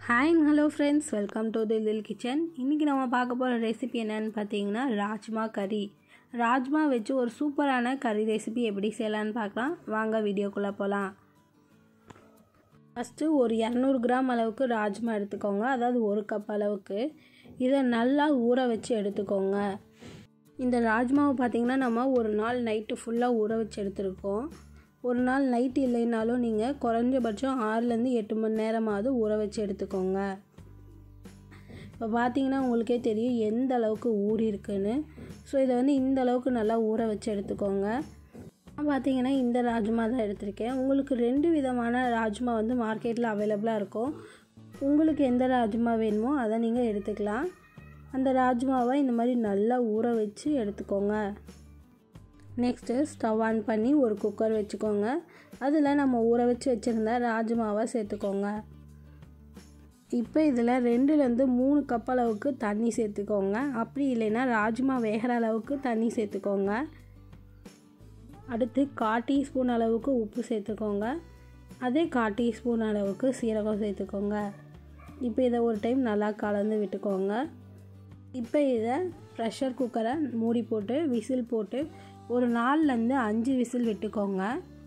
hi hello friends welcome to the lil kitchen இன்றைக்கி நம்ம பார்க்க போகிற ரெசிபி என்னன்னு பார்த்தீங்கன்னா ராஜ்மா கறி ராஜ்மா வச்சு ஒரு சூப்பரான கறி ரெசிபி எப்படி செய்யலான்னு பார்க்கலாம் வாங்க வீடியோக்குள்ளே போகலாம் ஃபஸ்ட்டு ஒரு இரநூறு கிராம் அளவுக்கு ராஜ்மா எடுத்துக்கோங்க அதாவது ஒரு கப் அளவுக்கு இதை நல்லா ஊற வச்சு எடுத்துக்கோங்க இந்த ராஜ்மாவை பார்த்திங்கன்னா நம்ம ஒரு நாள் நைட்டு ஃபுல்லாக ஊற வச்சு எடுத்துருக்கோம் ஒரு நாள் நைட் இல்லைனாலும் நீங்கள் குறைஞ்சபட்சம் ஆறுலேருந்து எட்டு மணி நேரமாவது ஊற வச்சு எடுத்துக்கோங்க இப்போ பார்த்தீங்கன்னா உங்களுக்கே தெரியும் எந்த அளவுக்கு ஊறி இருக்குன்னு ஸோ இதை வந்து இந்த அளவுக்கு நல்லா ஊற வச்சு எடுத்துக்கோங்க நான் பார்த்தீங்கன்னா இந்த ராஜ்மா தான் எடுத்திருக்கேன் உங்களுக்கு ரெண்டு விதமான ராஜ்மா வந்து மார்க்கெட்டில் அவைலபிளாக இருக்கும் உங்களுக்கு எந்த ராஜ்மா வேணுமோ அதை நீங்கள் எடுத்துக்கலாம் அந்த ராஜ்மாவை இந்த மாதிரி நல்லா ஊற வச்சு எடுத்துக்கோங்க நெக்ஸ்ட்டு ஸ்டவ் ஆன் பண்ணி ஒரு குக்கர் வச்சுக்கோங்க அதில் நம்ம ஊற வச்சு வச்சுருந்த ராஜ்மாவை சேர்த்துக்கோங்க இப்போ இதில் ரெண்டுலேருந்து மூணு கப் அளவுக்கு தண்ணி சேர்த்துக்கோங்க அப்படி இல்லைன்னா ராஜ்மா வேகிற அளவுக்கு தண்ணி சேர்த்துக்கோங்க அடுத்து கால் டீஸ்பூன் அளவுக்கு உப்பு சேர்த்துக்கோங்க அதே கால் டீஸ்பூன் அளவுக்கு சீரகம் சேர்த்துக்கோங்க இப்போ இதை ஒரு டைம் நல்லா கலந்து விட்டுக்கோங்க இப்போ இதை ப்ரெஷர் குக்கரை மூடி போட்டு விசில் போட்டு ஒரு நாலுலேருந்து அஞ்சு விசில் விட்டுக்கோங்க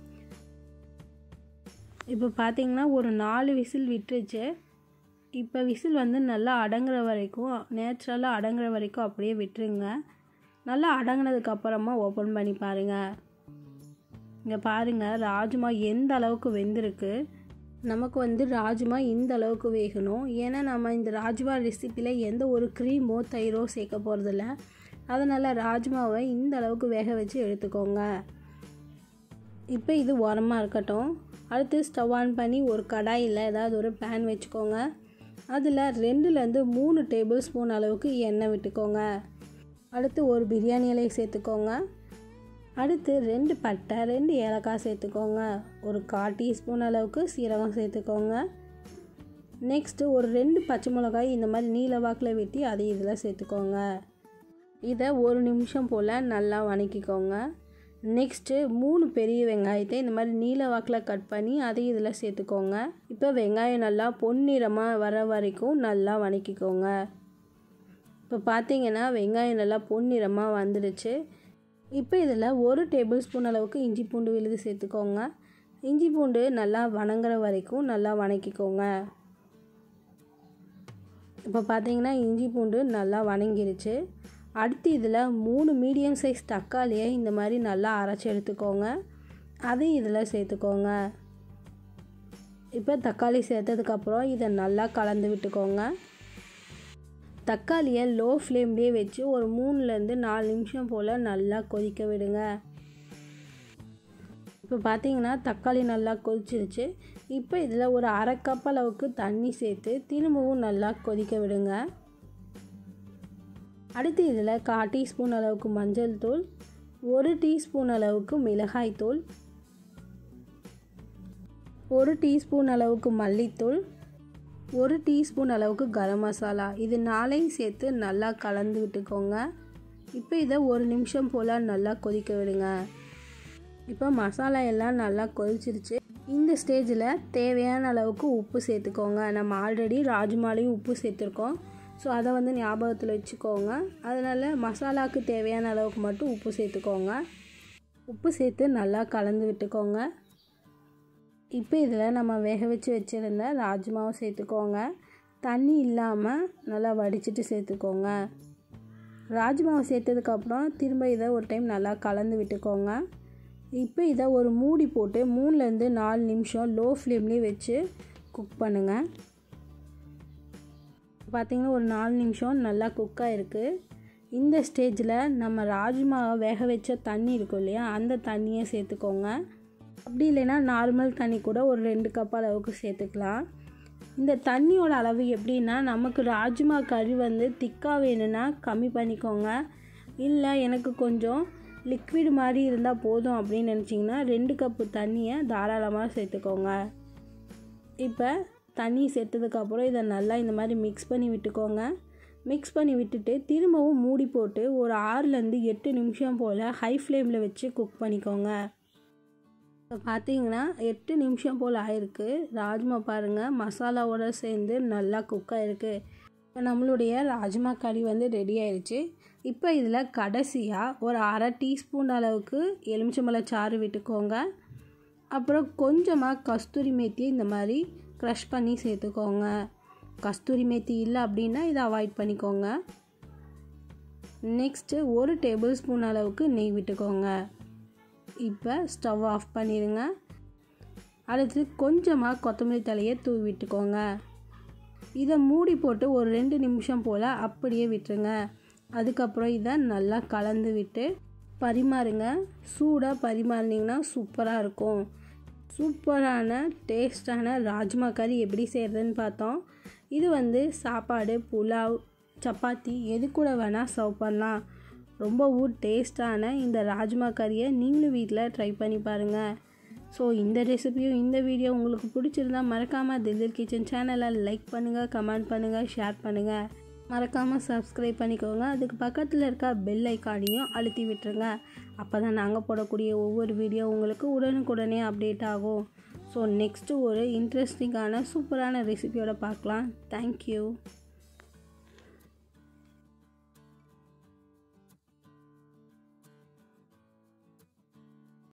இப்போ பார்த்தீங்கன்னா ஒரு நாலு விசில் விட்டுருச்சு இப்போ விசில் வந்து நல்லா அடங்குற வரைக்கும் நேச்சுரலாக அடங்குற வரைக்கும் அப்படியே விட்டுருங்க நல்லா அடங்கினதுக்கப்புறமா ஓப்பன் பண்ணி பாருங்கள் இங்கே பாருங்கள் ராஜ்மா எந்த அளவுக்கு வெந்திருக்கு நமக்கு வந்து ராஜ்மா இந்த அளவுக்கு வேகணும் ஏன்னா நம்ம இந்த ராஜ்மா ரெசிப்பியில் எந்த ஒரு க்ரீமோ தயிரோ சேர்க்க போகிறதில்ல அதனால் ராஜ்மாவை இந்த அளவுக்கு வேக வச்சு எடுத்துக்கோங்க இப்போ இது உரமாக இருக்கட்டும் அடுத்து ஸ்டவ் ஆன் பண்ணி ஒரு கடாயில் ஏதாவது ஒரு பேன் வச்சுக்கோங்க அதில் ரெண்டுலேருந்து மூணு டேபிள் ஸ்பூன் அளவுக்கு எண்ணெய் விட்டுக்கோங்க அடுத்து ஒரு பிரியாணி இலையை சேர்த்துக்கோங்க அடுத்து ரெண்டு பட்டை ரெண்டு ஏலக்காய் சேர்த்துக்கோங்க ஒரு கால் டீஸ்பூன் அளவுக்கு சீரகம் சேர்த்துக்கோங்க நெக்ஸ்ட்டு ஒரு ரெண்டு பச்சை மிளகாய் இந்த மாதிரி நீல வாக்கில் வெட்டி அதை இதில் சேர்த்துக்கோங்க இதை ஒரு நிமிஷம் போல் நல்லா வணக்கிக்கோங்க நெக்ஸ்ட்டு மூணு பெரிய வெங்காயத்தை இந்த மாதிரி நீல வாக்கில் கட் பண்ணி அதை இதில் சேர்த்துக்கோங்க இப்போ வெங்காயம் நல்லா பொன்னிறமாக வர வரைக்கும் நல்லா வணக்கிக்கோங்க இப்போ பார்த்தீங்கன்னா வெங்காயம் நல்லா பொன்னிறமாக வந்துடுச்சு இப்போ இதில் ஒரு டேபிள் ஸ்பூன் அளவுக்கு இஞ்சி பூண்டு விழுது சேர்த்துக்கோங்க இஞ்சி பூண்டு நல்லா வணங்குற வரைக்கும் நல்லா வணக்கிக்கோங்க இப்போ பார்த்தீங்கன்னா இஞ்சி பூண்டு நல்லா வணங்கிருச்சு அடுத்து இதில் மூணு மீடியம் சைஸ் தக்காளியை இந்த மாதிரி நல்லா அரைச்சி எடுத்துக்கோங்க அதையும் இதில் சேர்த்துக்கோங்க இப்போ தக்காளி சேர்த்ததுக்கப்புறம் இதை நல்லா கலந்து விட்டுக்கோங்க தக்காளியை லோ ஃப்ளேம்லேயே வச்சு ஒரு மூணுலேருந்து நாலு நிமிஷம் போல் நல்லா கொதிக்க விடுங்க இப்போ பார்த்தீங்கன்னா தக்காளி நல்லா கொதிச்சிருச்சு இப்போ இதில் ஒரு அரை கப் அளவுக்கு தண்ணி சேர்த்து திரும்பவும் நல்லா கொதிக்க விடுங்க அடுத்து இதில் கால் டீஸ்பூன் அளவுக்கு மஞ்சள் தூள் ஒரு டீஸ்பூன் அளவுக்கு மிளகாய் தூள் ஒரு டீஸ்பூன் அளவுக்கு மல்லித்தூள் ஒரு டீஸ்பூன் அளவுக்கு கரம் மசாலா இது நாளையும் சேர்த்து நல்லா கலந்து விட்டுக்கோங்க இப்போ இதை ஒரு நிமிஷம் போல் நல்லா கொதிக்க விடுங்க இப்போ மசாலா எல்லாம் நல்லா கொதிச்சிருச்சு இந்த ஸ்டேஜில் தேவையான அளவுக்கு உப்பு சேர்த்துக்கோங்க நம்ம ஆல்ரெடி ராஜ்மாலையும் உப்பு சேர்த்துருக்கோம் ஸோ அதை வந்து ஞாபகத்தில் வச்சுக்கோங்க அதனால் மசாலாவுக்கு தேவையான அளவுக்கு மட்டும் உப்பு சேர்த்துக்கோங்க உப்பு சேர்த்து நல்லா கலந்து விட்டுக்கோங்க இப்போ இதில் நம்ம வேக வச்சு வச்சுருந்த ராஜ்மாவை சேர்த்துக்கோங்க தண்ணி இல்லாமல் நல்லா வடிச்சிட்டு சேர்த்துக்கோங்க ராஜ்மாவை சேர்த்ததுக்கப்புறம் திரும்ப இதை ஒரு டைம் நல்லா கலந்து விட்டுக்கோங்க இப்போ இதை ஒரு மூடி போட்டு மூணுலேருந்து நாலு நிமிஷம் லோ ஃப்ளேம்லேயே வச்சு குக் பண்ணுங்கள் பார்த்திங்கன்னா ஒரு நாலு நிமிஷம் நல்லா குக் ஆகிருக்கு இந்த ஸ்டேஜில் நம்ம ராஜ்மாவை வேக வச்ச தண்ணி இருக்கும் இல்லையா அந்த தண்ணியை சேர்த்துக்கோங்க அப்படி இல்லைன்னா நார்மல் தண்ணி கூட ஒரு ரெண்டு கப் அளவுக்கு சேர்த்துக்கலாம் இந்த தண்ணியோட அளவு எப்படின்னா நமக்கு ராஜ்மா கறி வந்து திக்காக வேணும்னா கம்மி பண்ணிக்கோங்க இல்லை எனக்கு கொஞ்சம் லிக்விட் மாதிரி இருந்தால் போதும் அப்படின்னு நினச்சிங்கன்னா ரெண்டு கப்பு தண்ணியை தாராளமாக சேர்த்துக்கோங்க இப்போ தண்ணி சேர்த்ததுக்கப்புறம் இதை நல்லா இந்த மாதிரி மிக்ஸ் பண்ணி விட்டுக்கோங்க மிக்ஸ் பண்ணி விட்டுட்டு திரும்பவும் மூடி போட்டு ஒரு ஆறுலேருந்து எட்டு நிமிஷம் போல் ஹை ஃப்ளேமில் வச்சு குக் பண்ணிக்கோங்க இப்போ பார்த்தீங்கன்னா எட்டு நிமிஷம் போல் ஆயிருக்கு ராஜ்மா பாருங்கள் மசாலாவோட சேர்ந்து நல்லா குக் ஆகிருக்கு இப்போ நம்மளுடைய ராஜ்மா கறி வந்து ரெடி ஆயிடுச்சு இப்போ இதில் கடைசியாக ஒரு அரை டீஸ்பூன் அளவுக்கு எலுமிச்சம்பழ சாறு விட்டுக்கோங்க அப்புறம் கொஞ்சமாக கஸ்தூரி மேத்தி இந்த மாதிரி க்ரஷ் பண்ணி சேர்த்துக்கோங்க கஸ்தூரி மேத்தி இல்லை அப்படின்னா இதை அவாய்ட் பண்ணிக்கோங்க நெக்ஸ்ட்டு ஒரு டேபிள் ஸ்பூன் அளவுக்கு நெய் விட்டுக்கோங்க இப்போ ஸ்டவ் ஆஃப் பண்ணிடுங்க அடுத்து கொஞ்சமாக கொத்தமல்லி தலையை தூவி விட்டுக்கோங்க இதை மூடி போட்டு ஒரு ரெண்டு நிமிஷம் போல் அப்படியே விட்டுருங்க அதுக்கப்புறம் இதை நல்லா கலந்து விட்டு பரிமாறுங்க சூடாக பரிமாறினீங்கன்னா சூப்பராக இருக்கும் சூப்பரான டேஸ்டான ராஜ்மா கறி எப்படி செய்கிறதுன்னு பார்த்தோம் இது வந்து சாப்பாடு புலாவ் சப்பாத்தி எது கூட வேணால் சர்வ் பண்ணலாம் ரொம்பவும் டேஸ்டான இந்த ராஜ்மா கறியை நீங்களும் வீட்டில் ட்ரை பண்ணி பாருங்கள் ஸோ இந்த ரெசிபியும் இந்த வீடியோ உங்களுக்கு பிடிச்சிருந்தா மறக்காமல் தில்லிர் கிச்சன் சேனலை லைக் பண்ணுங்கள் கமெண்ட் பண்ணுங்கள் ஷேர் பண்ணுங்கள் மறக்காமல் சப்ஸ்கிரைப் பண்ணிக்கோங்க அதுக்கு பக்கத்தில் இருக்க பெல் ஐக்கானையும் அழுத்தி விட்டுருங்க அப்போ தான் நாங்கள் போடக்கூடிய ஒவ்வொரு வீடியோ உங்களுக்கு உடனுக்குடனே அப்டேட் ஆகும் ஸோ நெக்ஸ்ட்டு ஒரு இன்ட்ரெஸ்டிங்கான சூப்பரான ரெசிபியோட பார்க்கலாம் தேங்க்யூ